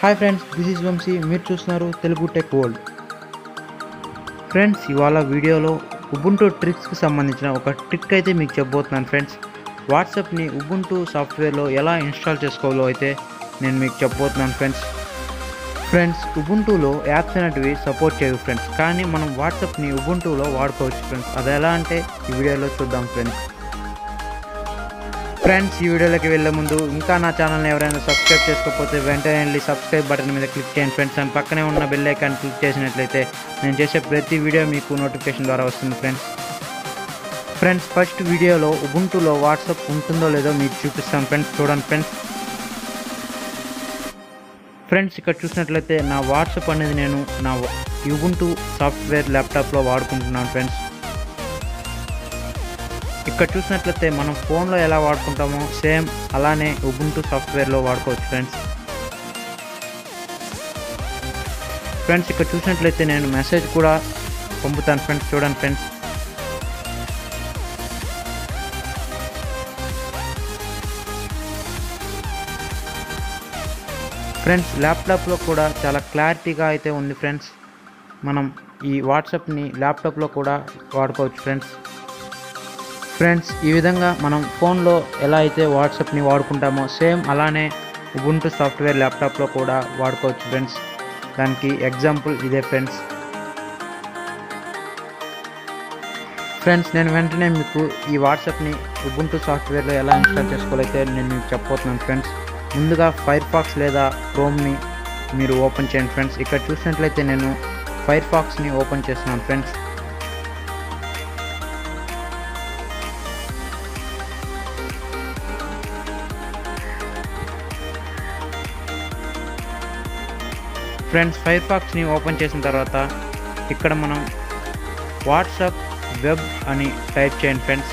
hi friends this is Vamsi మీరు చూస్తున్నారు Telugu tech world friends ఇవాళ వీడియోలో ఉబుంటూ ట్రిక్స్కి సంబంధించిన ఒక ట్రిక్ అయితే మీకు చెప్పబోతున్నాను ఫ్రెండ్స్ వాట్సాప్ని ఉబుంటూ సాఫ్ట్వేర్లో ఎలా ఇన్స్టాల్ చేసుకోవాలో అయితే నేను మీకు చెప్పబోతున్నాను ఫ్రెండ్స్ ఫ్రెండ్స్ ఉబుంటూలో యాప్స్ అనేటివి సపోర్ట్ చేయవు ఫ్రెండ్స్ కానీ మనం వాట్సాప్ని ఉబుంటూలో వాడుకోవచ్చు ఫ్రెండ్స్ అది ఎలా అంటే ఈ వీడియోలో చూద్దాం ఫ్రెండ్స్ ఫ్రెండ్స్ ఈ వీడియోలోకి వెళ్ళే ముందు ఇంకా నా ఛానల్ని ఎవరైనా సబ్స్క్రైబ్ చేసుకోకపోతే వెంటనే వెళ్ళి సబ్స్క్రైబ్ బటన్ మీద క్లిక్ చేయండి ఫ్రెండ్స్ అండ్ పక్కనే ఉన్న బెల్ ఐకాన్ క్లిక్ చేసినట్లయితే నేను చేసే ప్రతి వీడియో మీకు నోటిఫికేషన్ ద్వారా వస్తుంది ఫ్రెండ్స్ ఫ్రెండ్స్ ఫస్ట్ వీడియోలో ఉబుంటూలో వాట్సాప్ ఉంటుందో లేదో మీకు చూపిస్తాను ఫ్రెండ్స్ చూడండి ఫ్రెండ్స్ ఫ్రెండ్స్ ఇక్కడ చూసినట్లయితే నా వాట్సాప్ అనేది నేను నా యుబుంటూ సాఫ్ట్వేర్ ల్యాప్టాప్లో వాడుకుంటున్నాను ఫ్రెండ్స్ ఇక్కడ చూసినట్లయితే మనం ఫోన్లో ఎలా వాడుకుంటామో సేమ్ అలానే ఉబుంటూ సాఫ్ట్వేర్లో వాడుకోవచ్చు ఫ్రెండ్స్ ఫ్రెండ్స్ ఇక్కడ చూసినట్లయితే నేను మెసేజ్ కూడా పంపుతాను ఫ్రెండ్స్ చూడండి ఫ్రెండ్స్ ఫ్రెండ్స్ ల్యాప్టాప్లో కూడా చాలా క్లారిటీగా అయితే ఉంది ఫ్రెండ్స్ మనం ఈ వాట్సాప్ని ల్యాప్టాప్లో కూడా వాడుకోవచ్చు ఫ్రెండ్స్ ఫ్రెండ్స్ ఈ విధంగా మనం ఫోన్లో ఎలా అయితే వాట్సాప్ని వాడుకుంటామో సేమ్ అలానే ఉబుంటూ సాఫ్ట్వేర్ ల్యాప్టాప్లో కూడా వాడుకోవచ్చు ఫ్రెండ్స్ దానికి ఎగ్జాంపుల్ ఇదే ఫ్రెండ్స్ ఫ్రెండ్స్ నేను వెంటనే మీకు ఈ వాట్సాప్ని ఉబుంటూ సాఫ్ట్వేర్లో ఎలా ఇన్స్టాల్ చేసుకోవాలైతే నేను మీకు చెప్పబోతున్నాను ఫ్రెండ్స్ ముందుగా ఫైర్ ఫాక్స్ లేదా క్రోమ్ని మీరు ఓపెన్ చేయండి ఫ్రెండ్స్ ఇక్కడ చూసినట్లయితే నేను ఫైర్ ఫాక్స్ని ఓపెన్ చేస్తున్నాను ఫ్రెండ్స్ ఫ్రెండ్స్ ఫైర్ ఫాక్స్ని ఓపెన్ చేసిన తర్వాత ఇక్కడ మనం వాట్సాప్ వెబ్ అని టైప్ చేయండి ఫ్రెండ్స్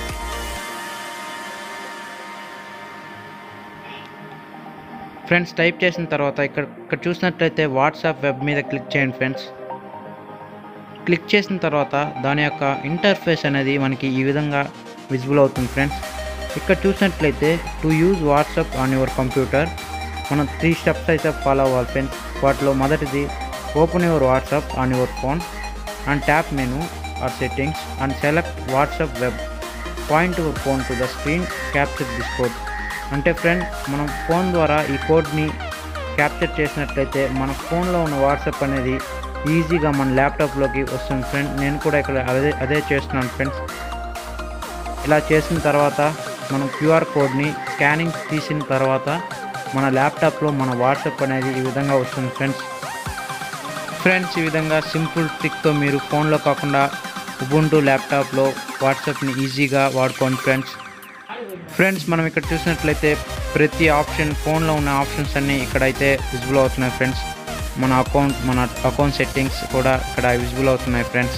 ఫ్రెండ్స్ టైప్ చేసిన తర్వాత ఇక్కడ ఇక్కడ చూసినట్లయితే వాట్సాప్ వెబ్ మీద క్లిక్ చేయండి ఫ్రెండ్స్ క్లిక్ చేసిన తర్వాత దాని యొక్క ఇంటర్ఫేస్ అనేది మనకి ఈ విధంగా విజిబుల్ అవుతుంది ఫ్రెండ్స్ ఇక్కడ చూసినట్లయితే to use WhatsApp on your computer మనం త్రీ స్టెప్స్ అయితే ఫాలో అవ్వాలి ఫ్రెండ్స్ వాటిలో మొదటిది open your WhatsApp on your phone and tap menu or settings and select WhatsApp web point your phone to the screen capture this code అంటే friend మనం phone ద్వారా ఈ కోడ్ని క్యాప్చర్ చేసినట్లయితే మన ఫోన్లో ఉన్న వాట్సాప్ అనేది ఈజీగా మన ల్యాప్టాప్లోకి వస్తుంది ఫ్రెండ్ నేను కూడా ఇక్కడ అదే అదే చేస్తున్నాను ఫ్రెండ్స్ ఇలా చేసిన తర్వాత మనం క్యూఆర్ కోడ్ని స్కానింగ్ తీసిన తర్వాత మన ల్యాప్టాప్లో మన వాట్సాప్ అనేది ఈ విధంగా వస్తుంది ఫ్రెండ్స్ ఫ్రెండ్స్ ఈ విధంగా సింపుల్ ట్రిక్తో మీరు ఫోన్లో కాకుండా ఉబుంటూ ల్యాప్టాప్లో వాట్సాప్ని ఈజీగా వాడుకోండి ఫ్రెండ్స్ ఫ్రెండ్స్ మనం ఇక్కడ చూసినట్లయితే ప్రతి ఆప్షన్ ఫోన్లో ఉన్న ఆప్షన్స్ అన్నీ ఇక్కడైతే విజిబుల్ అవుతున్నాయి ఫ్రెండ్స్ మన అకౌంట్ మన అకౌంట్ సెట్టింగ్స్ కూడా ఇక్కడ విజిబుల్ అవుతున్నాయి ఫ్రెండ్స్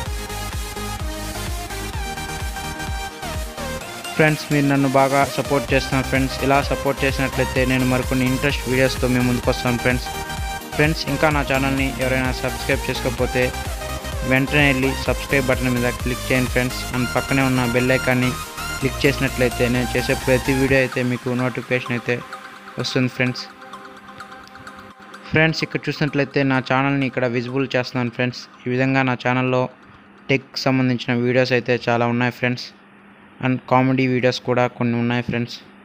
ఫ్రెండ్స్ మీరు నన్ను బాగా సపోర్ట్ చేస్తున్నారు ఫ్రెండ్స్ ఇలా సపోర్ట్ చేసినట్లయితే నేను మరికొన్ని ఇంట్రెస్ట్ వీడియోస్తో మేము ముందుకు వస్తాను ఫ్రెండ్స్ ఫ్రెండ్స్ ఇంకా నా ఛానల్ని ఎవరైనా సబ్స్క్రైబ్ చేసుకోకపోతే వెంటనే వెళ్ళి సబ్స్క్రైబ్ బటన్ మీద క్లిక్ చేయండి ఫ్రెండ్స్ అండ్ పక్కనే ఉన్న బెల్ ఐకాన్ని క్లిక్ చేసినట్లయితే నేను చేసే ప్రతి వీడియో అయితే మీకు నోటిఫికేషన్ అయితే వస్తుంది ఫ్రెండ్స్ ఫ్రెండ్స్ ఇక్కడ చూసినట్లయితే నా ఛానల్ని ఇక్కడ విజిబుల్ చేస్తున్నాను ఫ్రెండ్స్ ఈ విధంగా నా ఛానల్లో టెక్ సంబంధించిన వీడియోస్ అయితే చాలా ఉన్నాయి ఫ్రెండ్స్ అండ్ కామెడీ వీడియోస్ కూడా కొన్ని ఉన్నాయి ఫ్రెండ్స్